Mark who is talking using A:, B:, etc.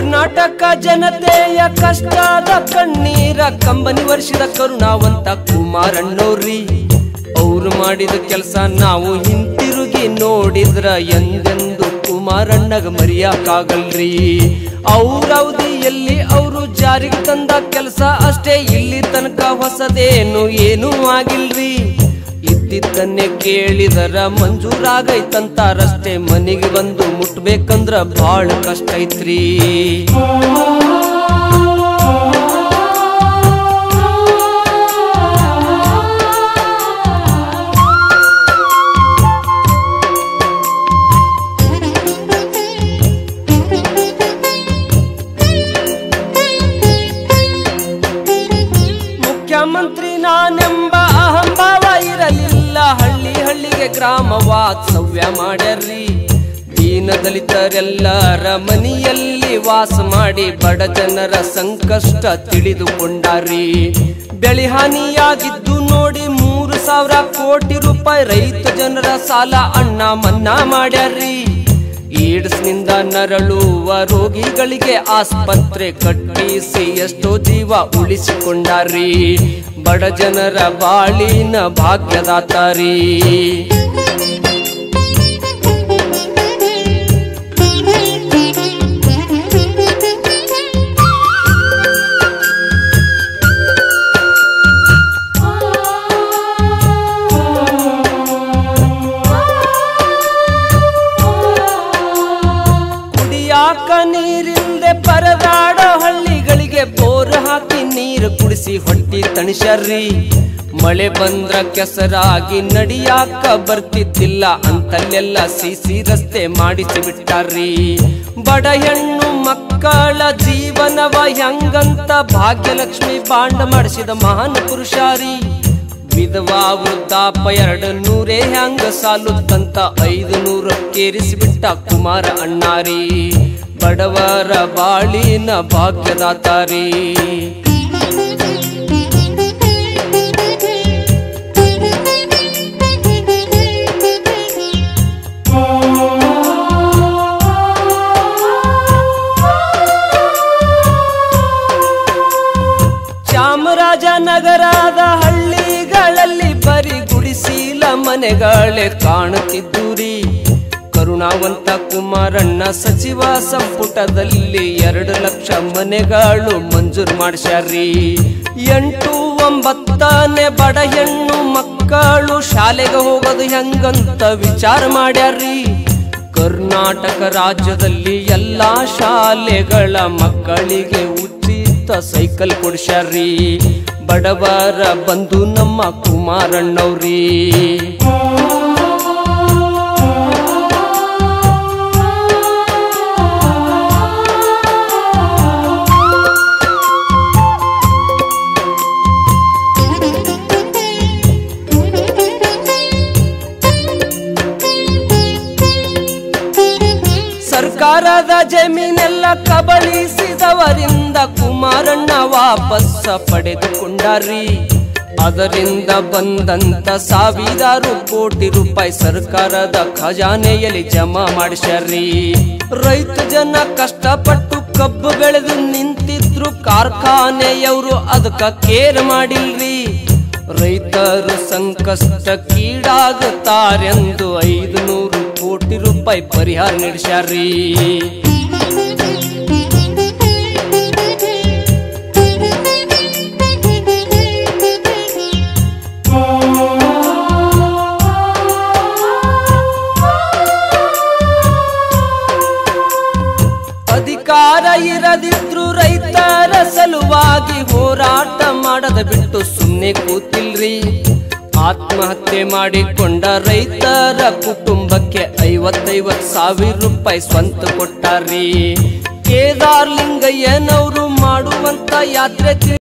A: ಕರ್ನಾಟಕ ಜನತೆಯ ಕಷ್ಟದ ಕಣ್ಣೀರ ಕಂಬನಿ ವರ್ಷದ ಕರುಣಾವಂತ ಕುಮಾರಣ್ಣವ್ರಿ ಅವ್ರು ಮಾಡಿದ ಕೆಲಸ ನಾವು ಹಿಂತಿರುಗಿ ನೋಡಿದ್ರ ಎಂದೆಂದು ಕುಮಾರಣ್ಣಗ ಮರಿಯಕ್ಕಾಗಲ್ರಿ ಅವ್ರ ಅವಧಿಯಲ್ಲಿ ಅವರು ಜಾರಿಗೆ ತಂದ ಕೆಲಸ ಅಷ್ಟೇ ಇಲ್ಲಿ ತನಕ ಹೊಸದೇನು ಏನೂ ಆಗಿಲ್ರಿ ಇದ್ದಿದ್ದನ್ನೇ ಕೇಳಿದರ ಮಂಜೂರಾಗೈತಂತಾರಷ್ಟೇ ಮನೆಗೆ ಬಂದು ಮುಟ್ಬೇಕಂದ್ರ ಬಾಳ ಕಷ್ಟ ಐತ್ರಿ ಮುಖ್ಯಮಂತ್ರಿ ನಾನೆಂಬ ಅಹಂಭಾವ ಇರಲಿಲ್ಲ ಹಳ್ಳಿ ಹಳ್ಳಿಗೆ ಗ್ರಾಮ ವಾತ್ಸವ್ಯ ಮಾಡ್ಯಾರ್ರಿ ದೀನ ದಲಿತರೆಲ್ಲರ ಮನೆಯಲ್ಲಿ ವಾಸ ಮಾಡಿ ಬಡ ಜನರ ಸಂಕಷ್ಟ ತಿಳಿದುಕೊಂಡಾರಿ ಬೆಳೆ ಹಾನಿಯಾಗಿದ್ದು ನೋಡಿ ಮೂರು ಸಾವಿರ ಕೋಟಿ ರೂಪಾಯಿ ರೈತ ಜನರ ಸಾಲ ಅಣ್ಣ ಮನ್ನಾ ಮಾಡ್ಯಾರ್ರಿ ಏಡ್ಸ್ನಿಂದ ನರಳುವ ರೋಗಿಗಳಿಗೆ ಆಸ್ಪತ್ರೆ ಕಟ್ಟಿಸಿ ಎಷ್ಟೋ ಜೀವ ಉಳಿಸಿಕೊಂಡಾರಿ ಬಡ ಜನರ ಬಾಳಿನ ಭಾಗ್ಯದಾತಾರಿ ಕುಡಿಯಾಕ ನೀರಿಲ್ದೆ ಪರದಾಡೋ ಹಳ್ಳಿಗಳಿಗೆ ಬೋರ್ ಹಾಕಿ ನೀರು ಕುಡಿಸಿ ಹೊಟ್ಟಿ ತಣಿಸ್ಯಾರ್ರಿ ಮಳೆ ಬಂದ್ರ ಕೆಸರಾಗಿ ನಡಿಯಾಕ ಬರ್ತಿದ್ದಿಲ್ಲ ಅಂತಲ್ಲೆಲ್ಲ ಸಿಸಿ ರಸ್ತೆ ಮಾಡಿಸಿ ಬಿಟ್ಟಾರ್ರಿ ಬಡ ಹೆಣ್ಣು ಮಕ್ಕಳ ಜೀವನವ ಹೆಂಗಂತ ಭಾಗ್ಯಲಕ್ಷ್ಮಿ ಬಾಂಡ ಮಾಡಿಸಿದ ಮಹಾನ್ ಪುರುಷಾರಿ ವಿಧವಾ ವೃದ್ಧಾಪ ಎರಡು ನೂರೇ ಹ್ಯಾಂಗ ಸಾಲುತ್ತಂತ ಐದು ನೂರಕ್ಕೇರಿಸಿಬಿಟ್ಟ ಕುಮಾರ ಅಣ್ಣಾರಿ ಬಡವರ ಬಾಳಿನ ಭಾಗ್ಯದಾತಾರಿ ಚಾಮರಾಜನಗರದ ಹಳ್ಳಿಗಳಲ್ಲಿ ಬರಿ ಗುಡಿಸೀಲ ಮನೆಗಳೇ ಕಾಣುತ್ತಿದ್ದುರಿ ಕರುಣಾವಂತ ಕುಮಾರಣ್ಣ ಸಚಿವ ಸಂಪುಟದಲ್ಲಿ ಎರಡು ಲಕ್ಷ ಮನೆಗಳು ಮಂಜೂರು ಮಾಡಿಸ್ಯಾರ್ರಿ ಎಂಟು ಒಂಬತ್ತನೇ ಬಡ ಹೆಣ್ಣು ಮಕ್ಕಳು ಶಾಲೆಗೆ ಹೋಗೋದು ಹೆಂಗಂತ ವಿಚಾರ ಮಾಡ್ಯಾರ್ರಿ ಕರ್ನಾಟಕ ರಾಜ್ಯದಲ್ಲಿ ಎಲ್ಲಾ ಶಾಲೆಗಳ ಮಕ್ಕಳಿಗೆ ಉಚಿತ ಸೈಕಲ್ ಕೊಡ್ಸ್ಯಾರ್ರಿ ಬಡವರ ಬಂಧು ನಮ್ಮ ಕುಮಾರಣ್ಣವ್ರಿ ಸರ್ಕಾರದ ಜಮೀನೆಲ್ಲ ಕಬಳಿಸಿದವರಿಂದ ಕುಮಾರಣ್ಣ ವಾಪಸ್ಸ ಪಡೆದುಕೊಂಡಾರಿ ಅದರಿಂದ ಬಂದಂತ ಸಾವಿರಾರು ಕೋಟಿ ರೂಪಾಯಿ ಸರ್ಕಾರದ ಖಜಾನೆಯಲ್ಲಿ ಜಮಾ ಮಾಡಿಸ್ಯಾರ್ರಿ ರೈತ ಜನ ಕಷ್ಟಪಟ್ಟು ಕಬ್ಬು ಬೆಳೆದು ನಿಂತಿದ್ರು ಕಾರ್ಖಾನೆಯವರು ಅದಕ್ಕ ಕೇರ್ ಮಾಡಿಲ್ರಿ ರೈತರು ಸಂಕಷ್ಟಕ್ಕೀಡಾಗುತ್ತಾರೆಂದು ಐದು ನೂರು ಕೋಟಿ ರೂಪಾಯಿ ಪರಿಹಾರ ನಡೆಸ್ಯಾರ್ರಿ ಅಧಿಕಾರ ಇರದಿದ್ರು ರೈತರ ಸಲುವಾಗಿ ಹೋರಾಟ ಮಾಡದ ಬಿಟ್ಟು ಸುಮ್ಮನೆ ಕೂತಿಲ್ರಿ ಆತ್ಮಹತ್ಯೆ ಮಾಡಿಕೊಂಡ ರೈತರ ಕುಟುಂಬಕ್ಕೆ ಐವತ್ತೈವತ್ ಸಾವಿರ ರೂಪಾಯಿ ಸ್ವಂತ ಕೊಟ್ಟಾರ್ರಿ ಕೇದಾರ್ ಲಿಂಗಯ್ಯನವರು ಮಾಡುವಂತ ಯಾತ್ರೆ